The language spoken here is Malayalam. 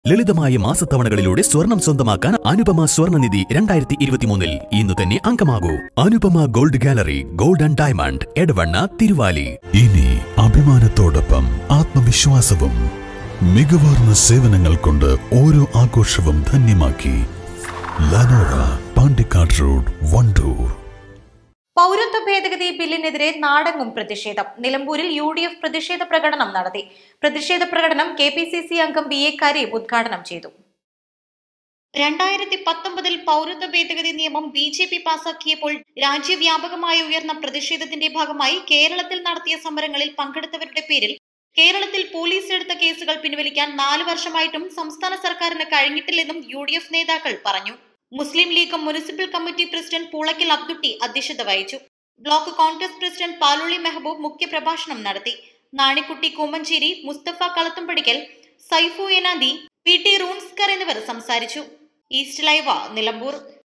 ലളിതമായ മാസത്തവണകളിലൂടെ സ്വർണം സ്വന്തമാക്കാൻ അനുപമ സ്വർണ്ണനിധി രണ്ടായിരത്തി ഇരുപത്തിമൂന്നിൽ ഇന്ന് തന്നെ അംഗമാകൂ Anupama gold gallery gold and diamond Edavanna Thiruvali ഇനി അഭിമാനത്തോടൊപ്പം ആത്മവിശ്വാസവും മികവാർന്ന സേവനങ്ങൾ കൊണ്ട് ഓരോ ആഘോഷവും ധന്യമാക്കി ലനോറ പാണ്ടിക്കാട് റോഡ് വണ്ടൂർ പൗരത്വ ഭേദഗതി ബില്ലിനെതിരെ നാടെങ്ങും പ്രതിഷേധം നിലമ്പൂരിൽ യു ഡി എഫ് പ്രതിഷേധ പ്രകടനം നടത്തി പ്രതിഷേധ പ്രകടനം കെ പി സി സി അംഗം ബി എ കരീം ഉദ്ഘാടനം ചെയ്തു രണ്ടായിരത്തി പത്തൊമ്പതിൽ പൗരത്വ ഭേദഗതി നിയമം ബി ജെ പി പാസാക്കിയപ്പോൾ രാജ്യവ്യാപകമായി ഉയർന്ന പ്രതിഷേധത്തിന്റെ ഭാഗമായി കേരളത്തിൽ നടത്തിയ സമരങ്ങളിൽ പങ്കെടുത്തവരുടെ പേരിൽ കേരളത്തിൽ പോലീസ് എടുത്ത കേസുകൾ പിൻവലിക്കാൻ നാല് വർഷമായിട്ടും സംസ്ഥാന സർക്കാരിന് കഴിഞ്ഞിട്ടില്ലെന്നും യു ഡി എഫ് നേതാക്കൾ പറഞ്ഞു Muslim League municipal committee president Poolakkal Abdutty അധ്യക്ഷത വഹിച്ചു ബ്ലോക്ക് കോൺഗ്രസ് പ്രസിഡന്റ് പാലുളി മെഹബൂബ് മുഖ്യപ്രഭാഷണം നടത്തി നാണിക്കുട്ടി കൂമഞ്ചേരി മുസ്തഫ കളത്തുംപടിക്കൽ സൈഫു എനാദി പി ടി റൂൺസ്കർ എന്നിവർ സംസാരിച്ചു ഈസ്റ്റ് ലൈവ നിലമ്പൂർ